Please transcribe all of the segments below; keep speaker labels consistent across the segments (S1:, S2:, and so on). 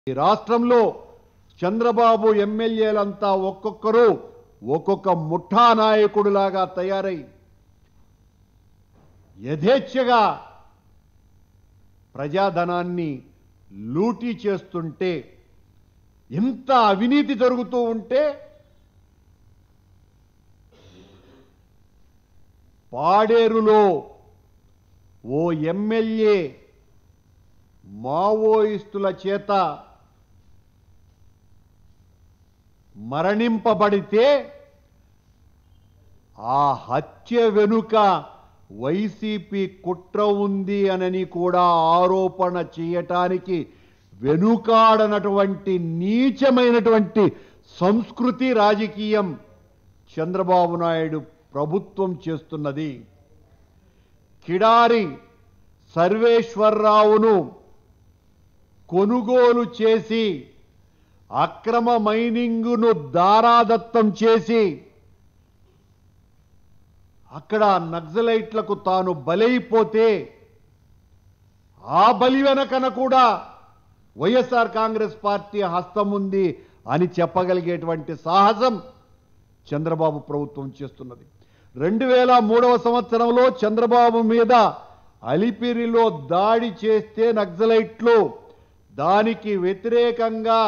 S1: ఈ రాష్ట్రంలో చంద్రబాబు ఎమ్మెల్యేలంతా ఒక్కొక్కరు ఒక్కొక్క ముఠా నాయకుడిలాగా తయారై యథేచ్ఛగా ప్రజాధనాన్ని లూటీ చేస్తుంటే ఇంత అవినీతి జరుగుతూ ఉంటే పాడేరులో ఓ ఎమ్మెల్యే మావోయిస్టుల చేత మరణింపబడితే ఆ హత్య వెనుక వైసీపీ కుట్ర ఉంది అనని కూడా ఆరోపణ చేయటానికి వెనుకాడనటువంటి నీచమైనటువంటి సంస్కృతి రాజకీయం చంద్రబాబు నాయుడు ప్రభుత్వం చేస్తున్నది కిడారి సర్వేశ్వరరావును కొనుగోలు చేసి అక్రమ మైనింగును దారాదత్తం చేసి అక్కడ నక్సలైట్లకు తాను బలైపోతే ఆ బలి వెనకన కూడా వైఎస్ఆర్ కాంగ్రెస్ పార్టీ హస్తం ఉంది అని చెప్పగలిగేటువంటి సాహసం చంద్రబాబు ప్రభుత్వం చేస్తున్నది రెండు వేల మూడవ సంవత్సరంలో చంద్రబాబు మీద అలిపిరిలో దాడి చేస్తే నక్సలైట్లు దానికి వ్యతిరేకంగా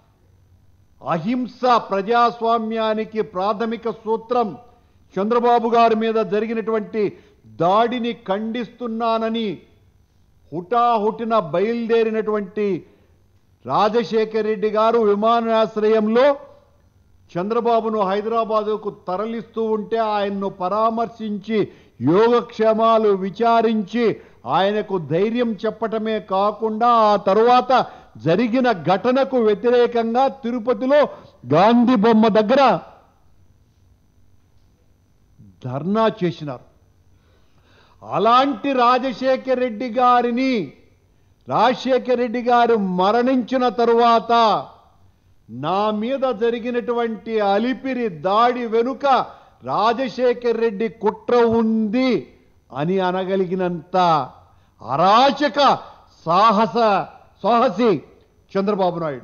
S1: అహింస ప్రజాస్వామ్యానికి ప్రాథమిక సూత్రం చంద్రబాబు గారి మీద జరిగినటువంటి దాడిని ఖండిస్తున్నానని హుటాహుటిన బయలుదేరినటువంటి రాజశేఖర్ రెడ్డి గారు విమానాశ్రయంలో చంద్రబాబును హైదరాబాదుకు తరలిస్తూ ఉంటే ఆయన్ను పరామర్శించి యోగక్షేమాలు విచారించి ఆయనకు ధైర్యం చెప్పటమే కాకుండా ఆ తరువాత జరిగిన ఘటనకు వ్యతిరేకంగా తిరుపతిలో గాంధీ బొమ్మ దగ్గర ధర్నా చేసినారు అలాంటి రాజశేఖర రెడ్డి గారిని రాజశేఖర రెడ్డి గారు మరణించిన తరువాత నా మీద జరిగినటువంటి అలిపిరి దాడి వెనుక రాజశేఖర్ రెడ్డి కుట్ర ఉంది అని అనగలిగినంత అరాచక సాహస సాహసి చంద్రబాబు నాయుడు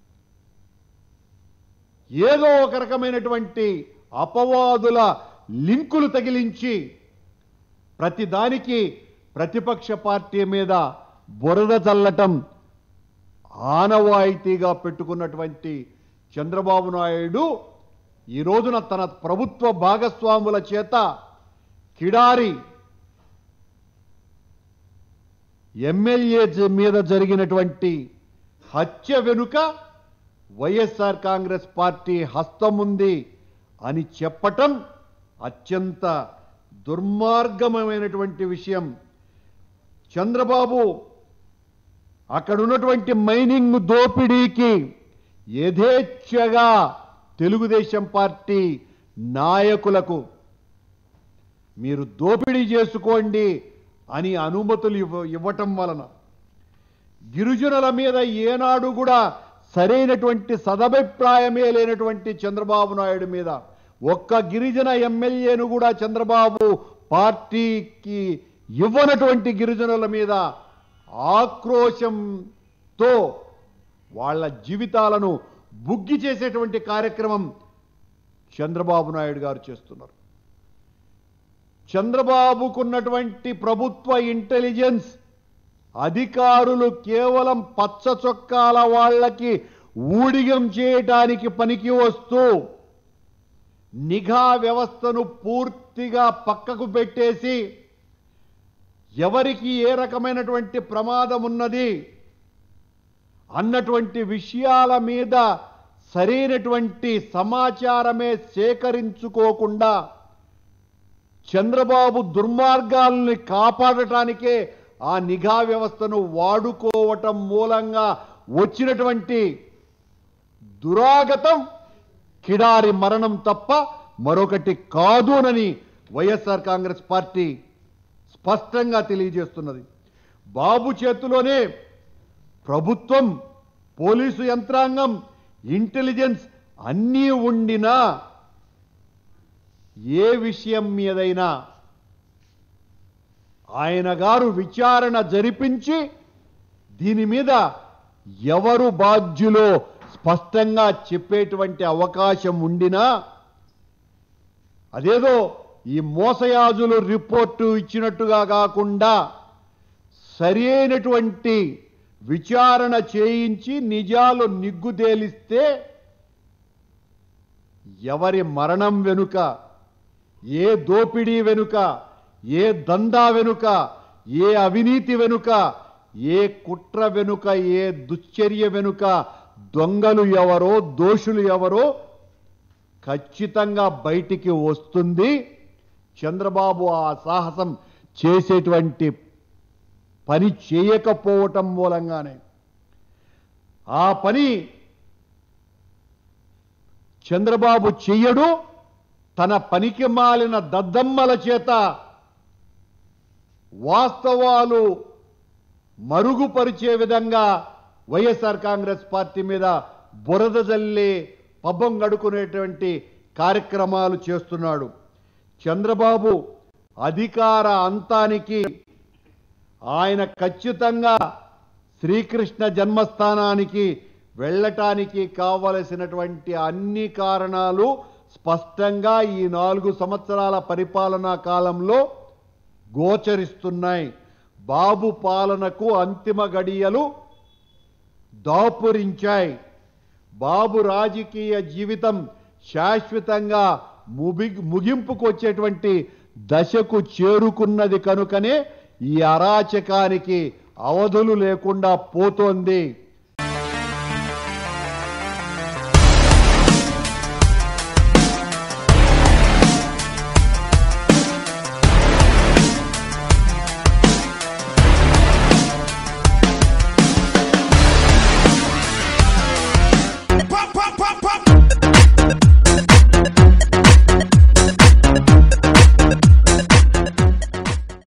S1: ఏదో ఒక రకమైనటువంటి అపవాదుల లింకులు తగిలించి ప్రతి దానికి ప్రతిపక్ష పార్టీ మీద బురద చల్లటం ఆనవాయితీగా పెట్టుకున్నటువంటి చంద్రబాబు నాయుడు ఈ రోజున తన ప్రభుత్వ భాగస్వాముల చేత కిడారి ఎమ్మెల్యే జ- మీద జరిగినటువంటి హత్య వెనుక వైఎస్ఆర్ కాంగ్రెస్ పార్టీ హస్తం ఉంది అని చెప్పటం అత్యంత దుర్మార్గమైనటువంటి విషయం చంద్రబాబు అక్కడ ఉన్నటువంటి మైనింగ్ దోపిడీకి యథేచ్ఛగా తెలుగుదేశం పార్టీ నాయకులకు మీరు దోపిడీ చేసుకోండి అని అనుమతులు ఇవ్వ ఇవ్వటం వలన గిరిజనుల మీద ఏనాడు కూడా సరైనటువంటి సదభిప్రాయమే లేనటువంటి చంద్రబాబు నాయుడు మీద ఒక్క గిరిజన ఎమ్మెల్యేను కూడా చంద్రబాబు పార్టీకి ఇవ్వనటువంటి గిరిజనుల మీద ఆక్రోశంతో వాళ్ళ జీవితాలను బుగ్గి చేసేటువంటి కార్యక్రమం చంద్రబాబు నాయుడు గారు చేస్తున్నారు చంద్రబాబుకున్నటువంటి ప్రభుత్వ ఇంటెలిజెన్స్ అధికారులు కేవలం పచ్చ చొక్కాల వాళ్ళకి ఊడిగం చేయటానికి పనికి వస్తూ నిఘా వ్యవస్థను పూర్తిగా పక్కకు పెట్టేసి ఎవరికి ఏ రకమైనటువంటి ప్రమాదం ఉన్నది అన్నటువంటి విషయాల మీద సరైనటువంటి సమాచారమే సేకరించుకోకుండా చంద్రబాబు దుర్మార్గాల్ని కాపాడటానికే ఆ నిఘా వ్యవస్థను వాడుకోవటం మూలంగా వచ్చినటువంటి దురాగతం కిడారి మరణం తప్ప మరొకటి కాదునని వైఎస్ఆర్ కాంగ్రెస్ పార్టీ స్పష్టంగా తెలియజేస్తున్నది బాబు చేతిలోనే ప్రభుత్వం పోలీసు యంత్రాంగం ఇంటెలిజెన్స్ అన్నీ ఉండినా ఏ విషయం మీదైనా ఆయన గారు విచారణ జరిపించి దీని మీద ఎవరు బాధ్యులో స్పష్టంగా చెప్పేటువంటి అవకాశం ఉండినా అదేదో ఈ మోసయాజులు రిపోర్టు ఇచ్చినట్టుగా కాకుండా సరి అయినటువంటి విచారణ చేయించి నిజాలు నిగ్గు తేలిస్తే ఎవరి మరణం వెనుక ఏ దోపిడీ వెనుక ఏ దందా వెనుక ఏ అవినీతి వెనుక ఏ కుట్ర వెనుక ఏ దుశ్చర్య వెనుక దొంగలు ఎవరో దోషులు ఎవరో ఖచ్చితంగా బయటికి వస్తుంది చంద్రబాబు ఆ సాహసం చేసేటువంటి పని చేయకపోవటం మూలంగానే ఆ పని చంద్రబాబు చెయ్యడు తన పనికి మాలిన దద్దమ్మల చేత వాస్తవాలు మరుగుపరిచే విధంగా వైఎస్ఆర్ కాంగ్రెస్ పార్టీ మీద బురద జల్లి పబ్బం గడుకునేటువంటి కార్యక్రమాలు చేస్తున్నాడు చంద్రబాబు అధికార అంతానికి ఆయన ఖచ్చితంగా శ్రీకృష్ణ జన్మస్థానానికి వెళ్ళటానికి కావలసినటువంటి అన్ని కారణాలు స్పష్టంగా ఈ నాలుగు సంవత్సరాల పరిపాలనా కాలంలో గోచరిస్తున్నాయి బాబు పాలనకు అంతిమ గడియలు దాపురించాయి బాబు రాజకీయ జీవితం శాశ్వతంగా ముగి ముగింపుకు వచ్చేటువంటి దశకు చేరుకున్నది కనుకనే ఈ అరాచకానికి అవధులు లేకుండా పోతోంది